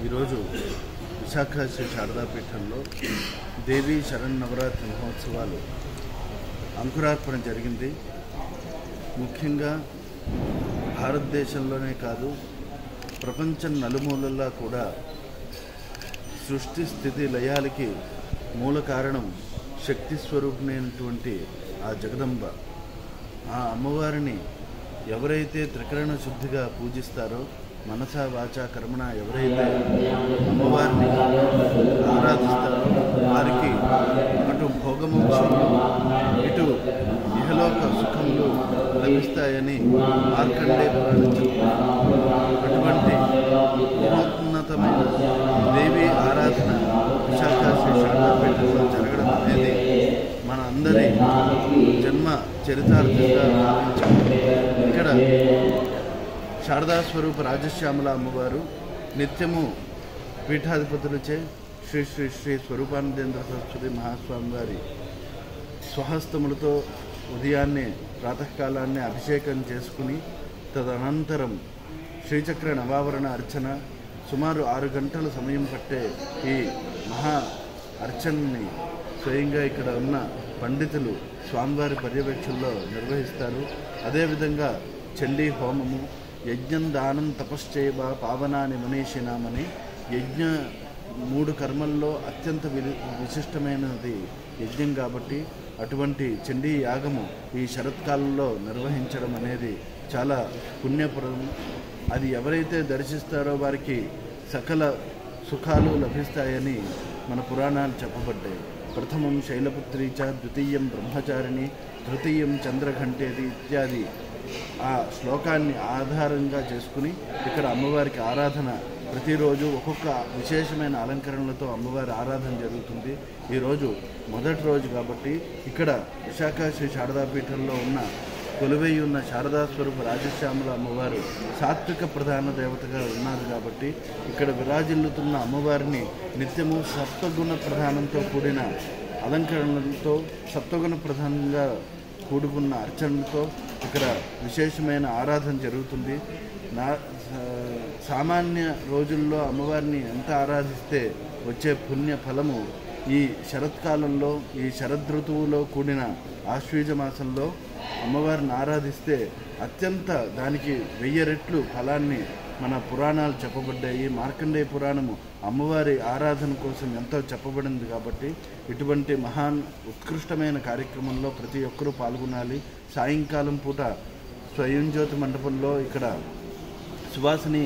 ఈరోజు విశాఖ శ్రీ శారదాపీఠంలో దేవీ శరన్నవరాత్రి మహోత్సవాలు అంకురార్పణ జరిగింది ముఖ్యంగా భారతదేశంలోనే కాదు ప్రపంచం నలుమూలల్లో కూడా సృష్టి స్థితి లయాలకి మూల కారణం శక్తి స్వరూపిణైనటువంటి ఆ జగదంబ ఆ అమ్మవారిని ఎవరైతే త్రికరణ శుద్ధిగా పూజిస్తారో మనస వాచ కర్మణ ఎవరైతే అమ్మవారిని ఆరాధిస్తారో వారికి అటు భోగమోక్షములు ఇటు ఇహలోక సుఖములు లభిస్తాయని మార్కండే పురాణం చెప్తుంది అటువంటి మహోన్నతమైన దేవి ఆరాధన విశాఖ శ్రీ శారదాపీఠంలో జరగడం అనేది మన అందరి జన్మ చరితార్థంగా భావించాలి ఇక్కడ శారదా స్వరూప రాజశ్యామల అమ్మవారు నిత్యము పీఠాధిపతులచే శ్రీ శ్రీ శ్రీ స్వరూపానందేంద్ర సరస్వతి మహాస్వామి వారి స్వహస్తములతో ఉదయాన్నే ప్రాతకాలాన్ని అభిషేకం చేసుకుని తదనంతరం శ్రీచక్ర నవావరణ అర్చన సుమారు ఆరు గంటల సమయం పట్టే ఈ మహా అర్చనని స్వయంగా ఇక్కడ ఉన్న పండితులు స్వామివారి పర్యవేక్షణలో నిర్వహిస్తారు అదేవిధంగా చండీ హోమము యజ్ఞం దానం తపశ్చైవ పావనాని మనీషినామని యజ్ఞ మూడు కర్మల్లో అత్యంత విలి విశిష్టమైనది యజ్ఞం కాబట్టి అటువంటి చండీ యాగము ఈ శరత్కాలంలో నిర్వహించడం అనేది చాలా పుణ్యప్రదం అది ఎవరైతే దర్శిస్తారో వారికి సకల సుఖాలు లభిస్తాయని మన పురాణాలు చెప్పబడ్డాయి ప్రథమం శైలపుత్రి చ ద్వితీయం బ్రహ్మచారిణి తృతీయం చంద్రఘంటేది ఇత్యాది ఆ శ్లోకాన్ని ఆధారంగా చేసుకుని ఇక్కడ అమ్మవారికి ఆరాధన ప్రతిరోజు ఒక్కొక్క విశేషమైన అలంకరణలతో అమ్మవారి ఆరాధన జరుగుతుంది ఈరోజు మొదటి రోజు కాబట్టి ఇక్కడ విశాఖ శ్రీ శారదాపీఠంలో ఉన్న కొలువై ఉన్న శారదా స్వరూప రాజశ్యామల అమ్మవారు సాత్విక ప్రధాన దేవతగా ఉన్నారు కాబట్టి ఇక్కడ విరాజిల్లుతున్న అమ్మవారిని నిత్యము సప్తగుణ ప్రధానంతో కూడిన అలంకరణలతో సప్తగుణ ప్రధానంగా కూడుకున్న అర్చనలతో ఇక్కడ విశేషమైన ఆరాధన జరుగుతుంది నా సా- సామాన్య రోజుల్లో అమ్మవారిని ఎంత ఆరాధిస్తే వచ్చే పుణ్య ఫలము ఈ శరత్కాలంలో ఈ శరదృతువులో కూడిన ఆశ్వీజ మాసంలో అమ్మవారిని ఆరాధిస్తే అత్యంత దానికి వెయ్యి రెట్లు ఫలాన్ని మన పురాణాలు చెప్పబడ్డాయి మార్కండేయ పురాణము అమ్మవారి ఆరాధన కోసం ఎంతో చెప్పబడింది కాబట్టి ఇటువంటి మహాన్ ఉత్కృష్టమైన కార్యక్రమంలో ప్రతి ఒక్కరూ పాల్గొనాలి సాయంకాలం పూట స్వయం జ్యోతి మండపంలో ఇక్కడ సువాసిని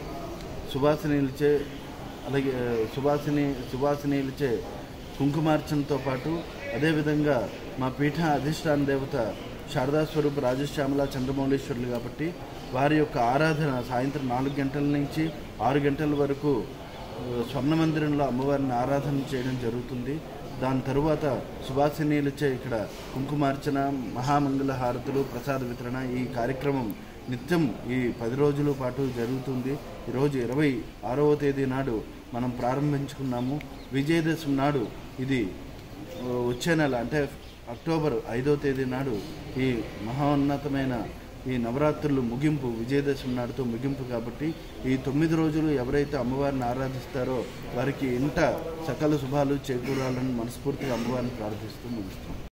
సువాసినీలచే అలాగే ఆ, సువాసిని సువాసినీలచే కుంకుమార్చనతో పాటు అదేవిధంగా మా పీఠ అధిష్టాన దేవత శారదా స్వరూప రాజశ్యామల చంద్రమౌళీశ్వరులు కాబట్టి వారి యొక్క ఆరాధన సాయంత్రం నాలుగు గంటల నుంచి ఆరు గంటల వరకు ఆ, స్వర్ణ మందిరంలో అమ్మవారిని ఆరాధన చేయడం జరుగుతుంది దాని తరువాత సువాసినీలచే ఇక్కడ కుంకుమార్చన మహామంగళ హారతులు ప్రసాద వితరణ ఈ కార్యక్రమం నిత్యం ఈ పది రోజుల పాటు జరుగుతుంది ఈరోజు ఇరవై ఆరవ తేదీ నాడు మనం ప్రారంభించుకున్నాము విజయదశమి నాడు ఇది ఆ, వచ్చే నెల అంటే అక్టోబర్ ఐదవ తేదీ నాడు ఈ మహోన్నతమైన ఈ నవరాత్రులు ముగింపు విజయదశమి నాడుతో ముగింపు కాబట్టి ఈ తొమ్మిది రోజులు ఎవరైతే అమ్మవారిని ఆరాధిస్తారో వారికి ఇంట సకల శుభాలు చేకూరాలని మనస్ఫూర్తిగా అమ్మవారిని ప్రార్థిస్తూ ముగిస్తాం